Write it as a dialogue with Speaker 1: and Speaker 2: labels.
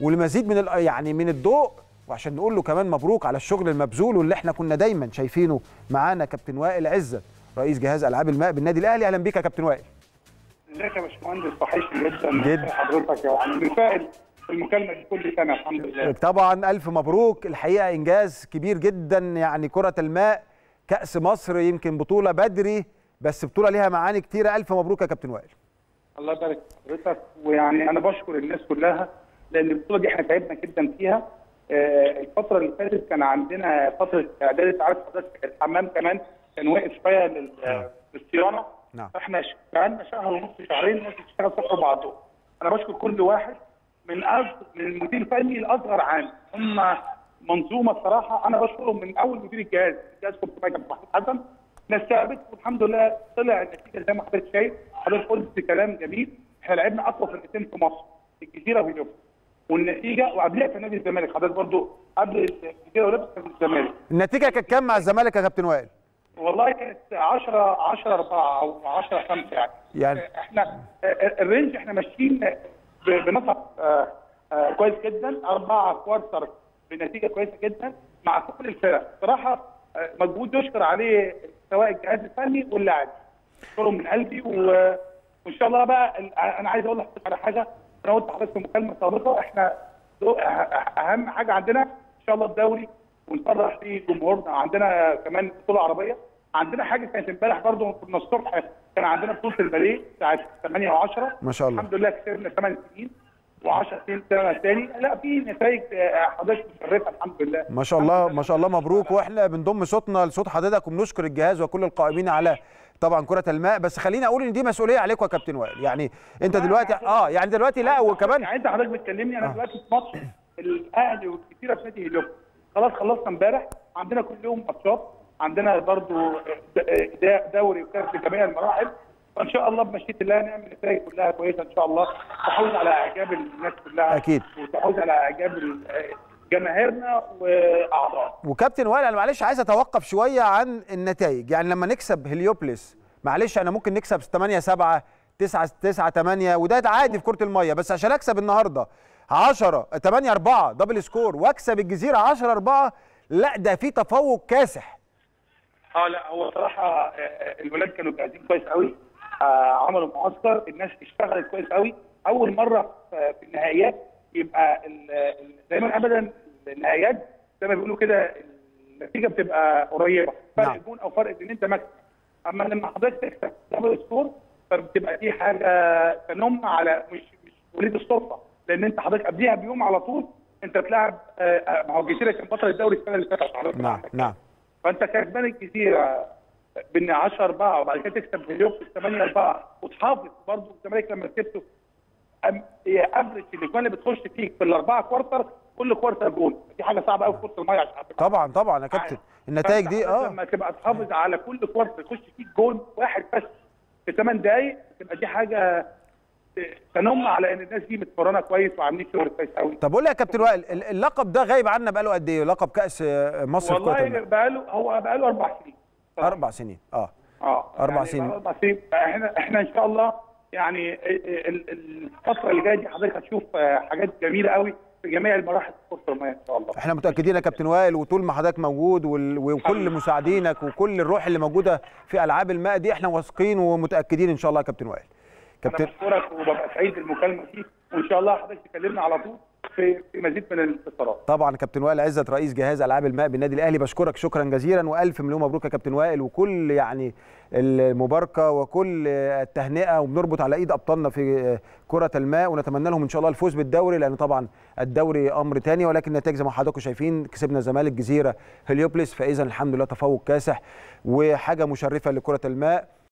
Speaker 1: والمزيد من ال- يعني من الضوء وعشان نقول له كمان مبروك على الشغل المبذول واللي احنا كنا دايما شايفينه معانا كابتن وائل عزت رئيس جهاز العاب الماء بالنادي الاهلي اهلا بيك يا كابتن وائل
Speaker 2: ازيك يا باشمهندس وحشني جدا
Speaker 1: جدا.
Speaker 2: حضرتك يعني بنسائل في المكالمه دي كل سنه الحمد لله
Speaker 1: طبعا الف مبروك الحقيقه انجاز كبير جدا يعني كره الماء كاس مصر يمكن بطوله بدري بس بطوله ليها معاني كتيره الف مبروك يا كابتن وائل
Speaker 2: الله يبارك في حضرتك ويعني انا بشكر الناس كلها لان البطوله دي احنا تعبنا جدا فيها آه، الفتره اللي فاتت كان عندنا فتره اعداد عارف حضرتك الحمام كمان كان واقف شويه لل-
Speaker 1: نعم.
Speaker 2: للصيانه
Speaker 1: نعم.
Speaker 2: فاحنا ش- بقالنا شهر ونص شهرين الناس بتشتغل صح بعضهم انا بشكر كل واحد من أص... من المدير الفني لاصغر عام هم منظومه الصراحه انا بشكرهم من اول مدير الجهاز الجهاز كنت معاك محمود حسن ناس تعبت والحمد لله طلع النتيجه زي ما حضرتك شايف حضرتك قلت كلام جميل احنا لعبنا اقوى فرقتين في مصر الجزيره واليوم والنتيجه وقبلها كان نادي الزمالك حضرتك برضو قبل الجزيره ولبس كان الزمالك
Speaker 1: النتيجه كانت كام مع الزمالك يا كابتن وائل
Speaker 2: والله كانت 10 10 4 او 10 5 يعني
Speaker 1: يعني
Speaker 2: احنا الرينج احنا ماشيين ب- بنسق آه، آه، كويس جدا أربعة كوارتر بنتيجة كويسة جدا مع كل الفرق صراحة آه، مجهود يشكر عليه سواء الجهاز الفني واللاعب اشكرهم من قلبي و- وان شاء الله بقى ال- انا عايز اقول لحضرتك على حاجه انا قلت لحضرتك في مكالمه سابقه احنا دو- أه- أه- اهم حاجه عندنا ان شاء الله الدوري ونفرح فيه جمهورنا عندنا كمان بطوله عربيه عندنا حاجه كانت امبارح برضه كنا الصبح كان عندنا بطوله الباليه بتاعت 8 و10
Speaker 1: ما شاء الله.
Speaker 2: الحمد لله كسبنا 8 سنين و10 سنين سنه ثاني لا في نتائج آه، حضرتك مشرفه الحمد لله
Speaker 1: ما شاء الله ما شاء الله مبروك واحنا بنضم صوتنا لصوت حضرتك وبنشكر الجهاز وكل القائمين على طبعا كره الماء بس خليني اقول ان دي مسؤوليه عليكم يا كابتن وائل يعني انت دلوقتي اه يعني دلوقتي لا وكمان
Speaker 2: يعني انت حضرتك بتكلمني انا
Speaker 1: آه.
Speaker 2: دلوقتي في ماتش الاهلي والكتيره في نادي هليوب خلاص خلصنا امبارح عندنا كل يوم ماتشات عندنا برضو د- د- دوري وكاس في جميع المراحل فان شاء الله بمشيئه الله نعمل نتائج كلها كويسه ان شاء الله تحوز على اعجاب الناس كلها
Speaker 1: أكيد.
Speaker 2: وتحوز على اعجاب ال- جماهيرنا واعضائنا
Speaker 1: وكابتن وائل انا معلش عايز اتوقف شويه عن النتائج يعني لما نكسب هليوبلس معلش انا ممكن نكسب 8 7 9 9 8 وده عادي في كره الميه بس عشان اكسب النهارده 10 8 4 دبل سكور واكسب الجزيره 10 4 لا ده في تفوق كاسح
Speaker 2: اه لا هو صراحه آه، آه، الولاد كانوا جاهزين كويس قوي آه، عملوا معسكر الناس اشتغلت كويس قوي اول مره في في النهائيات يبقى ال- ال- دايما ابدا النهائيات زي ما بيقولوا كده النتيجه بتبقى قريبه فرق
Speaker 1: نعم.
Speaker 2: جون او فرق ان انت مكسب اما لما حضرتك تكسب دبل سكور فبتبقى دي حاجه تنم على مش مش وليد الصدفه لان انت حضرتك قبليها بيوم على طول انت بتلعب آه، آه، ما هو الجزيره كان بطل الدوري السنه اللي فاتت حضرتك
Speaker 1: نعم
Speaker 2: عندك.
Speaker 1: نعم
Speaker 2: فانت كسبان الجزيره بان 10 4 وبعد كده تكسب هليوب 8 4 وتحافظ برضه الزمالك لما كسبته أم- هي افرج الاجوان اللي بتخش فيك في الاربعه كوارتر كل كوارتر جول دي حاجه صعبه قوي في كره الميه عشان تبقى
Speaker 1: طبعا طبعا يا كابتن النتائج
Speaker 2: فأنت
Speaker 1: دي
Speaker 2: حضرتك
Speaker 1: اه
Speaker 2: لما تبقى تحافظ على كل كوارتر يخش فيك جول واحد بس في 8 دقائق تبقى دي حاجه تنم على ان الناس دي متمرنه كويس وعاملين شغل كويس قوي
Speaker 1: طب قول لي يا كابتن وائل ال- اللقب ده غايب عنا بقاله قد ايه لقب كاس آه، مصر في كره
Speaker 2: والله
Speaker 1: الماء
Speaker 2: بقاله هو بقاله اربع سنين
Speaker 1: اربع سنين اه
Speaker 2: اه
Speaker 1: أربع
Speaker 2: يعني
Speaker 1: سنين.
Speaker 2: اربع سنين احنا احنا ان شاء الله يعني ال- ال- الفتره اللي جايه دي حضرتك هتشوف آه، حاجات جميله قوي في جميع المراحل في كره الميه ان شاء الله
Speaker 1: احنا متاكدين يا كابتن وائل وطول ما حضرتك موجود وال- وكل
Speaker 2: حبيبي.
Speaker 1: مساعدينك وكل الروح اللي موجوده في العاب الماء دي احنا واثقين ومتاكدين ان شاء الله يا كابتن وائل
Speaker 2: انا
Speaker 1: كابتن
Speaker 2: بشكرك وببقى سعيد بالمكالمه دي وان شاء الله حضرتك تكلمنا على طول في في مزيد من الاتصالات
Speaker 1: طبعا كابتن وائل عزت رئيس جهاز العاب الماء بالنادي الاهلي بشكرك شكرا جزيلا والف مليون مبروك يا كابتن وائل وكل يعني المباركه وكل التهنئه وبنربط على ايد ابطالنا في كره الماء ونتمنى لهم ان شاء الله الفوز بالدوري لان طبعا الدوري امر تاني ولكن النتائج زي ما حضراتكم شايفين كسبنا الزمالك جزيره هليوبلس فاذا الحمد لله تفوق كاسح وحاجه مشرفه لكره الماء